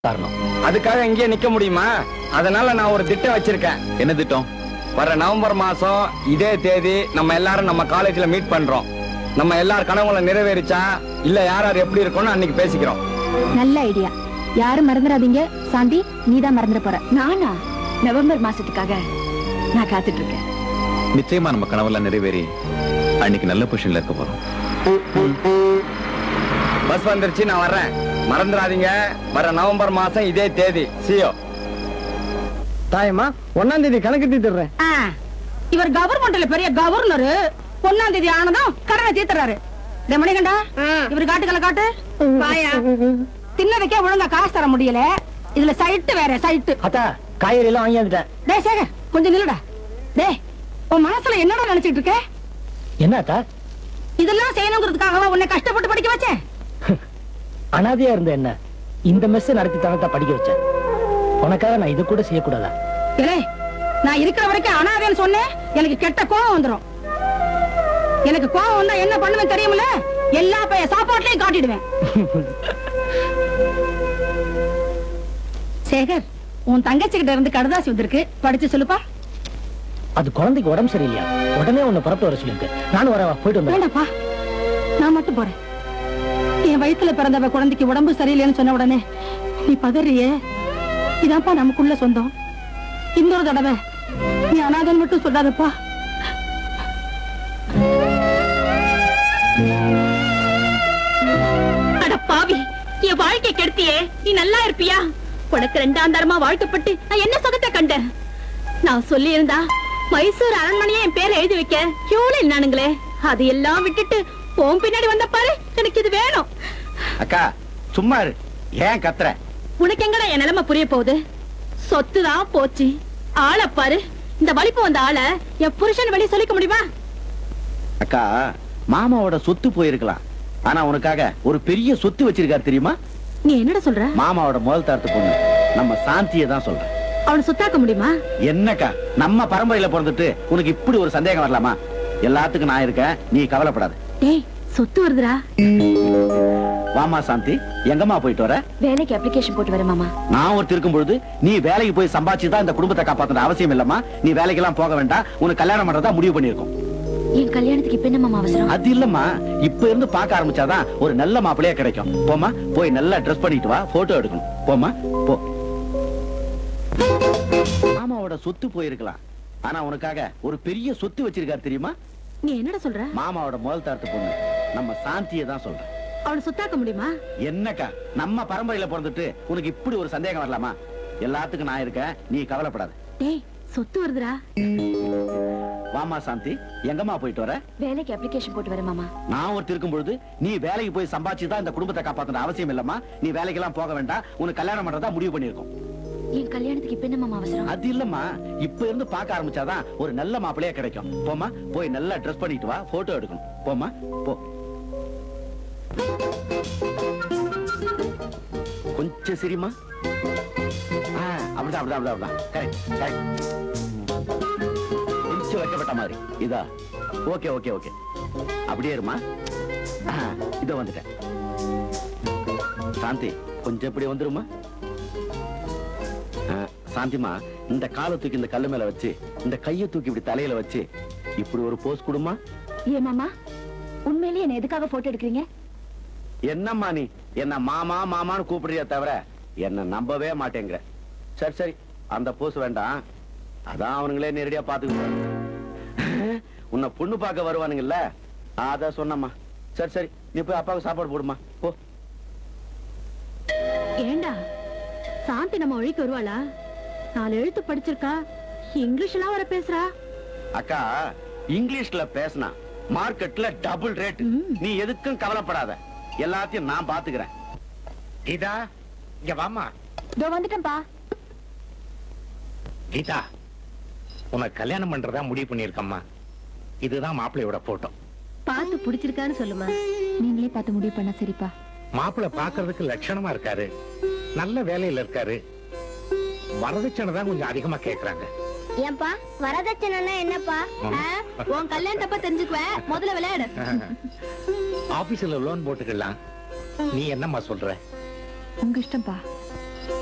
காரணம் அதுக்காக இங்கே நிக்க முடியுமா அதனால நான் ஒரு திட்டம் வச்சிருக்கேன் என்ன திட்டம் வர நவம்பர் மாசம் இதே தேதி நம்ம எல்லாரும் நம்ம காலேஜ்ல மீட் பண்றோம் நம்ம எல்லார் கனவுகளை நிறைவேறிச்சா இல்ல யார் யார் எப்படி இருக்கோம்னு அன்னைக்கு பேசிக்கிறோம் நல்ல ஐடியா யாரும் மறந்துடாதீங்க சாந்தி நீதான் மறந்துட போற நானா நவம்பர் மாசத்துக்காக நான் காத்துட்டு இருக்கேன் நிச்சயமா நம்ம கனவெல்லாம் நிறைவேறி அன்னைக்கு நல்ல பொசிஷன்ல இருக்க போறோம் பஸ் வந்துருச்சு நான் வர்றேன் மறந்துடாதீங்க வர நவம்பர் மாசம் இதே தேதி சியோ தாயம்மா ஒன்னாம் தேதி கணக்கு தீர்றேன் ஆ, இவர் கவர்மெண்ட்ல பெரிய கவர்னர் ஒன்னாம் தேதி ஆனதும் கடனை தீர்த்துறாரு டேய் மணிகண்டா இவர் காட்டுக்கல காட்டு வாயா தின்னதுக்கே ஒழுங்கா காசு தர முடியல இதுல சைட்டு வேற சைட்டு அத்தா காய்கறி எல்லாம் வாங்கி வந்துட்டேன் டேய் சேகர் கொஞ்சம் நில்லுடா டேய் உன் மனசுல என்னடா நினைச்சிட்டு இருக்க என்ன அத்தா இதெல்லாம் செய்யணுங்கிறதுக்காகவா உன்னை கஷ்டப்பட்டு படிக்க வச்சேன் அனாதையா இருந்த என்ன இந்த மெஸ் நடத்தி தனத்தா படிக்க வச்சேன் உனக்காக நான் இது கூட செய்யக்கூடாதா ஏலே நான் இருக்கிற வரைக்கும் அனாதைன்னு சொன்னேன் எனக்கு கெட்ட கோவம் வந்துரும் எனக்கு கோவம் வந்தா என்ன பண்ணுவேன் தெரியுமில்ல எல்லா பைய சாப்பாட்லயும் காட்டிடுவேன் சேகர் உன் தங்கச்சி கிட்ட இருந்து கடுதாசி வந்திருக்கு படிச்சு சொல்லுப்பா அது குழந்தைக்கு உடம்பு சரியில்லையா உடனே உன்னை புறப்பட்டு வர சொல்லிருக்கு நானும் வரவா போயிட்டு வந்தேன் வேண்டாப்பா நான் மட்டும் போறேன் என் வயித்துல பிறந்தவ குழந்தைக்கு உடம்பு சரியில்லைன்னு சொன்ன உடனே நீ பதறியே இதான்ப்பா நமக்குள்ள சொந்தம் இன்னொரு தடவை நீ அனாதன் மட்டும் சொல்லாதப்பா அட பாவி என் வாழ்க்கை கெடுத்தியே நீ நல்லா இருப்பியா உனக்கு ரெண்டாம் தரமா வாழ்க்கப்பட்டு நான் என்ன சுகத்தை கண்டேன் நான் சொல்லி இருந்தா மைசூர் அரண்மனையே என் பேரை எழுதி வைக்க எவ்வளவு என்னானுங்களே அது எல்லாம் விட்டுட்டு போன் பின்னாடி வந்த பாரு எனக்கு இது வேணும் அக்கா சும்மா இரு ஏன் கத்துற உனக்கு எங்கடா என் நிலைமை புரிய போகுது சொத்துதான் போச்சு ஆளை பாரு இந்த வலிப்பு வந்த ஆளை என் புருஷன் வெளியே சொல்லிக்க முடியுமா அக்கா மாமாவோட சொத்து போயிருக்கலாம் ஆனா உனக்காக ஒரு பெரிய சொத்து வச்சிருக்காரு தெரியுமா நீ என்னடா சொல்ற மாமாவோட முதல் தரத்து பொண்ணு நம்ம சாந்தியை தான் சொல்றேன் அவனை சுத்தாக்க முடியுமா என்னக்கா நம்ம பரம்பரையில பிறந்துட்டு உனக்கு இப்படி ஒரு சந்தேகம் வரலாமா எல்லாத்துக்கும் நான் இருக்கேன் நீ கவலைப்படாத டேய் சொத்து வருதுடா வாமா சாந்தி எங்கம்மா போயிட்டு வர வேலைக்கு அப்ளிகேஷன் போட்டு வரேன் மாமா நான் ஒருத்தர் இருக்கும் பொழுது நீ வேலைக்கு போய் சம்பாதிச்சு தான் இந்த குடும்பத்தை காப்பாத்துற அவசியம் இல்லம்மா நீ வேலைக்கெல்லாம் போக வேண்டாம் உனக்கு கல்யாணம் பண்றதா முடிவு பண்ணிருக்கோம் என் கல்யாணத்துக்கு இப்ப என்ன மாமா அவசரம் அது இல்லம்மா இப்ப இருந்து பார்க்க ஆரம்பிச்சாதான் ஒரு நல்ல மாப்பிளையா கிடைக்கும் போமா போய் நல்லா ட்ரெஸ் பண்ணிட்டு வா போட்டோ எடுக்கணும் போமா போ மாமாவோட சொத்து போயிருக்கலாம் ஆனா உனக்காக ஒரு பெரிய சொத்து வச்சிருக்காரு தெரியுமா நீ என்னடா சொல்ற மாமாவோட முதல் தரத்து பொண்ணு நம்ம சாந்தியை தான் சொல்றேன் அவனை சுத்தாக்க முடியுமா என்னக்கா நம்ம பரம்பரையில பிறந்துட்டு உனக்கு இப்படி ஒரு சந்தேகம் வரலாமா எல்லாத்துக்கும் நான் இருக்கேன் நீ கவலைப்படாத டேய் சொத்து வருதுடா வாமா சாந்தி எங்கம்மா போயிட்டு வர வேலைக்கு அப்ளிகேஷன் போட்டு வரேன் மாமா நான் ஒருத்தர் இருக்கும் பொழுது நீ வேலைக்கு போய் சம்பாதிச்சு தான் இந்த குடும்பத்தை காப்பாத்துற அவசியம் இல்லம்மா நீ வேலைக்கெல்லாம் போக வேண்டாம் உனக்கு கல்யாணம் பண்றதா முடிவு பண்ணிருக்கோம் என் கல்யாணத்துக்கு இப்ப என்ன மாமா அவசரம் அது இல்லம்மா இப்ப இருந்து பார்க்க ஆரம்பிச்சாதான் ஒரு நல்ல மாப்பிளையா கிடைக்கும் போமா போய் நல்லா ட்ரெஸ் பண்ணிட்டு வா போட்டோ எடுக்கணும் போமா போ கொஞ்சம் சரிம்மா ஆ, அப்படிதான் அப்படிதான் அப்படிதான் அப்படிதான் கரெக்ட் கரெக்ட் கொஞ்சம் வைக்கப்பட்ட மாதிரி இதா ஓகே ஓகே ஓகே அப்படியே இருமா ஆ, இதோ வந்துட்டேன் சாந்தி கொஞ்சம் இப்படி வந்துருமா ஆ, சாந்திமா இந்த காலை தூக்கி இந்த கல்லு மேல வச்சு இந்த கையை தூக்கி இப்படி தலையில வச்சு இப்படி ஒரு போஸ் கொடுமா ஏன் மாமா உண்மையிலேயே என்ன எதுக்காக போட்டோ எடுக்கிறீங்க என்னம்மா நீ என்ன மாமா மாமான்னு கூப்பிடுறிய தவிர என்ன நம்பவே மாட்டேங்கிற சரி சரி அந்த போஸ் வேண்டாம் அதான் அவனுங்களே நேரடியா பாத்துக்குவாங்க உன்னை பொண்ணு பார்க்க வருவானுங்கல்ல அத சொன்னம்மா சரி சரி நீ போய் அப்பாவுக்கு சாப்பாடு போடுமா போ ஏண்டா சாந்தி நம்ம வழிக்கு வருவாளா நாலு எழுத்து படிச்சிருக்கா இங்கிலீஷ் எல்லாம் வர பேசுறா அக்கா இங்கிலீஷ்ல பேசினா மார்க்கெட்ல டபுள் ரேட் நீ எதுக்கும் கவலைப்படாத எல்லாத்தையும் நான் பாத்துக்கிறேன் கீதா இங்க வாமா இதோ வந்துட்டேன்பா கீதா உனக்கு கல்யாணம் பண்றதா முடிவு பண்ணிருக்கம்மா இதுதான் மாப்பிள்ளையோட போட்டோ பார்த்து பிடிச்சிருக்கான்னு சொல்லுமா நீங்களே பார்த்து முடிவு பண்ண சரிப்பா மாப்பிள்ளை பார்க்கிறதுக்கு லட்சணமா இருக்காரு நல்ல வேலையில இருக்காரு வரதட்சணை தான் கொஞ்சம் அதிகமா கேக்குறாங்க ஏன்பா வரதட்சணைன்னா என்னப்பா உன் கல்யாணத்தப்ப தெரிஞ்சுக்குவேன் முதல்ல விளையாடு ஆபீஸ்ல லோன் போட்டுக்கலாம் நீ என்னம்மா சொல்ற உங்க இஷ்டம்ப்பா